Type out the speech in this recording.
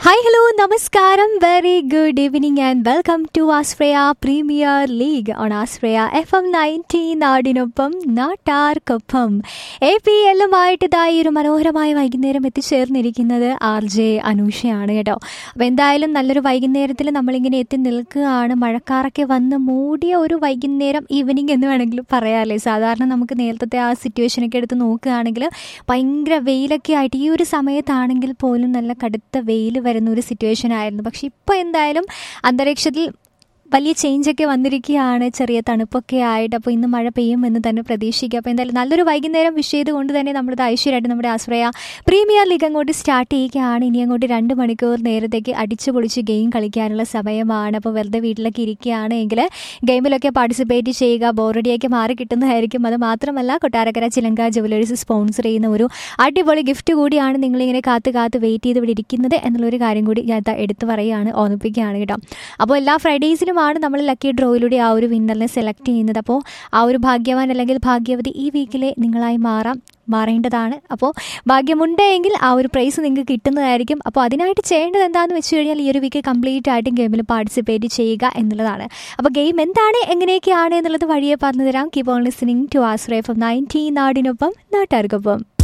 hi hello നമസ്കാരം very good evening and welcome to Ashraya premier league on Ashraya F M ninety നാടിനൊപ്പം നാട്ടാർക്കൊപ്പം A P എല്ലുമായിട്ട് ഇതായി ഒരു മനോഹരമായ വൈകുന്നേരം എത്തിച്ചേർന്നിരിക്കുന്നത് ആർ ജെ അനൂഷയാണ് കേട്ടോ അപ്പോൾ എന്തായാലും നല്ലൊരു വൈകുന്നേരത്തിൽ നമ്മളിങ്ങനെ എത്തി നിൽക്കുകയാണ് മഴക്കാറൊക്കെ വന്ന് മൂടിയ ഒരു വൈകുന്നേരം ഈവനിങ് എന്ന് വേണമെങ്കിലും പറയാമല്ലേ സാധാരണ നമുക്ക് നേരത്തെ ആ സിറ്റുവേഷനൊക്കെ എടുത്ത് നോക്കുകയാണെങ്കിൽ ഭയങ്കര വെയിലൊക്കെ ആയിട്ട് ഈ ഒരു സമയത്താണെങ്കിൽ പോലും നല്ല കടുത്ത വെയിൽ വരുന്ന ഒരു സിറ്റുവേഷൻ ആയിരുന്നു പക്ഷെ ഇപ്പോൾ എന്തായാലും അന്തരീക്ഷത്തിൽ വലിയ ചേഞ്ചൊക്കെ വന്നിരിക്കുകയാണ് ചെറിയ തണുപ്പൊക്കെ ആയിട്ട് അപ്പോൾ ഇന്ന് മഴ പെയ്യുമെന്ന് തന്നെ പ്രതീക്ഷിക്കുക അപ്പോൾ എന്തായാലും നല്ലൊരു വൈകുന്നേരം വിഷ് ചെയ്തുകൊണ്ട് തന്നെ നമ്മളിത് ഐശ്വര്യമായിട്ട് നമ്മുടെ ആശ്രയ പ്രീമിയർ ലീഗ് അങ്ങോട്ട് സ്റ്റാർട്ട് ചെയ്യുകയാണ് ഇനി അങ്ങോട്ട് രണ്ട് മണിക്കൂർ നേരത്തേക്ക് അടിച്ചു പൊളിച്ച് ഗെയിം കളിക്കാനുള്ള സമയമാണ് അപ്പോൾ വെറുതെ വീട്ടിലൊക്കെ ഇരിക്കുകയാണ് എങ്കിൽ ഗെയിമിലൊക്കെ പാർട്ടിസിപ്പേറ്റ് ചെയ്യുക ബോറടിയൊക്കെ മാറി കിട്ടുന്നതായിരിക്കും അത് മാത്രമല്ല കൊട്ടാരക്കര ചിലങ്ക ജുവലേഴ്സ് സ്പോൺസർ ചെയ്യുന്ന ഒരു അടിപൊളി ഗിഫ്റ്റ് കൂടിയാണ് നിങ്ങളിങ്ങനെ കാത്ത് കാത്ത് വെയിറ്റ് ചെയ്ത് ഇവിടെ ഇരിക്കുന്നത് എന്നുള്ളൊരു കാര്യം കൂടി ഞാൻ ദാ എടുത്തു പറയുകയാണ് ഓർമ്മിപ്പിക്കുകയാണ് കേട്ടോ അപ്പോൾ എല്ലാ ഫ്രൈഡേയ്സിലുമാണ് നമ്മൾ ലക്കി ഡ്രോയിലൂടെ ആ ഒരു വിന്നറിനെ സെലക്ട് ചെയ്യുന്നത് അപ്പോൾ ആ ഒരു ഭാഗ്യവാൻ അല്ലെങ്കിൽ ഭാഗ്യവതി ഈ വീക്കിലെ നിങ്ങളായി മാറാം മാറേണ്ടതാണ് അപ്പോൾ ഭാഗ്യമുണ്ടെങ്കിൽ ആ ഒരു പ്രൈസ് നിങ്ങൾക്ക് കിട്ടുന്നതായിരിക്കും അപ്പോൾ അതിനായിട്ട് ചെയ്യേണ്ടത് എന്താണെന്ന് വെച്ച് കഴിഞ്ഞാൽ ഈ ഒരു വീക്ക് കംപ്ലീറ്റ് ആയിട്ടും ഗെയിമിൽ പാർട്ടിസിപ്പേറ്റ് ചെയ്യുക എന്നുള്ളതാണ് അപ്പോൾ ഗെയിം എന്താണ് എങ്ങനെയൊക്കെയാണ് എന്നുള്ളത് വഴിയെ പറഞ്ഞു തരാം keep on listening to Ashraya from nineteen നാടിനൊപ്പം നാട്ടുകാർക്കൊപ്പം